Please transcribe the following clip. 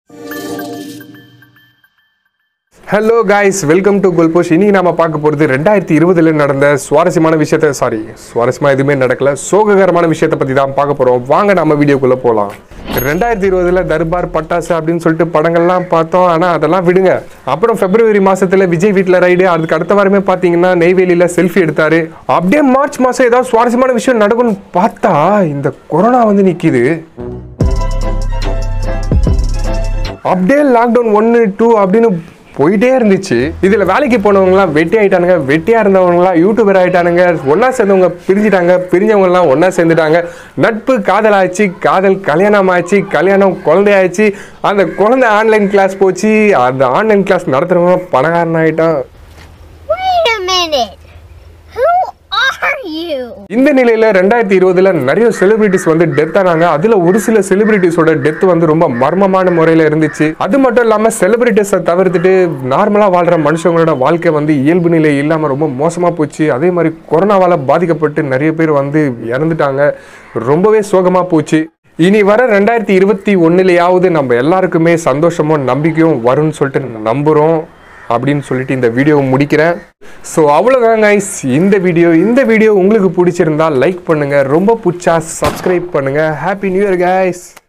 Hello guys welcome to குல்போஷ் இன்னைக்கு நாம பார்க்க போகிறது ரெண்டாயிரத்தி இருபதுல நடந்த சுவாரஸ்யமான விஷயத்த சாரி சுவாரஸ்யமா எதுவுமே நடக்கல சோககரமான விஷயத்த பற்றி தான் பார்க்க போகிறோம் வாங்க நம்ம வீடியோக்குள்ளே போகலாம் ரெண்டாயிரத்தி இருபதுல தர்பார் பட்டாசு அப்படின்னு சொல்லிட்டு படங்கள்லாம் பார்த்தோம் ஆனால் அதெல்லாம் விடுங்க அப்புறம் பிப்ரவரி மாசத்துல விஜய் வீட்டில் ரைடு அதுக்கு அடுத்த வாரமே பார்த்தீங்கன்னா நெய்வேலியில் செல்ஃபி எடுத்தாரு அப்படியே மார்ச் மாதம் ஏதாவது சுவாரஸ்யமான விஷயம் நடக்கும்னு பார்த்தா இந்த கொரோனா வந்து நிற்கிது அப்படியே லாக்டவுன் ஒன்று டூ அப்படின்னு போயிட்டே இருந்துச்சு இதுல வேலைக்கு போனவங்கலாம் வெட்டி ஆயிட்டானுங்க வெட்டியா இருந்தவங்கலாம் யூடியூபர் ஆயிட்டானுங்க ஒண்ணா சேர்ந்தவங்க பிரிஞ்சிட்டாங்க பிரிஞ்சவங்க எல்லாம் ஒண்ணா சேர்ந்துட்டாங்க நட்பு காதல் ஆச்சு காதல் கல்யாணம் ஆச்சு கல்யாணம் குழந்தை ஆச்சு அந்த குழந்தை ஆன்லைன் கிளாஸ் போச்சு அந்த ஆன்லைன் கிளாஸ் நடத்துறவங்க பணக்காரன் ஆயிட்டான் Wait a minute. Who are you? இந்த நிலையில ரெண்டாயிரத்தி இருபதுல நிறைய செலிபிரிட்டிஸ் வந்து டெத் ஆனாங்க அதுல ஒரு சில செலிபிரிட்டிஸோட டெத் வந்து ரொம்ப மர்மமான முறையில இருந்துச்சு அது மட்டும் இல்லாம செலிபிரிட்டிஸை தவிர்த்துட்டு நார்மலா வாழ்ற மனுஷங்களோட வாழ்க்கை வந்து இயல்பு நிலை இல்லாம ரொம்ப மோசமா போச்சு அதே மாதிரி கொரோனாவால பாதிக்கப்பட்டு நிறைய பேர் வந்து இறந்துட்டாங்க ரொம்பவே சோகமா போச்சு இனி வர ரெண்டாயிரத்தி இருபத்தி ஒன்னுலயாவது நம்ம எல்லாருக்குமே சந்தோஷமும் நம்பிக்கையும் வரும்னு சொல்லிட்டு நம்புறோம் அப்படின்னு சொல்லிட்டு இந்த வீடியோவை முடிக்கிறேன் ஸோ அவ்வளோதான் கைஸ் இந்த வீடியோ இந்த வீடியோ உங்களுக்கு பிடிச்சிருந்தா லைக் பண்ணுங்க ரொம்ப பிடிச்சா சப்ஸ்கிரைப் பண்ணுங்க ஹாப்பி நியூ இயர் கைஸ்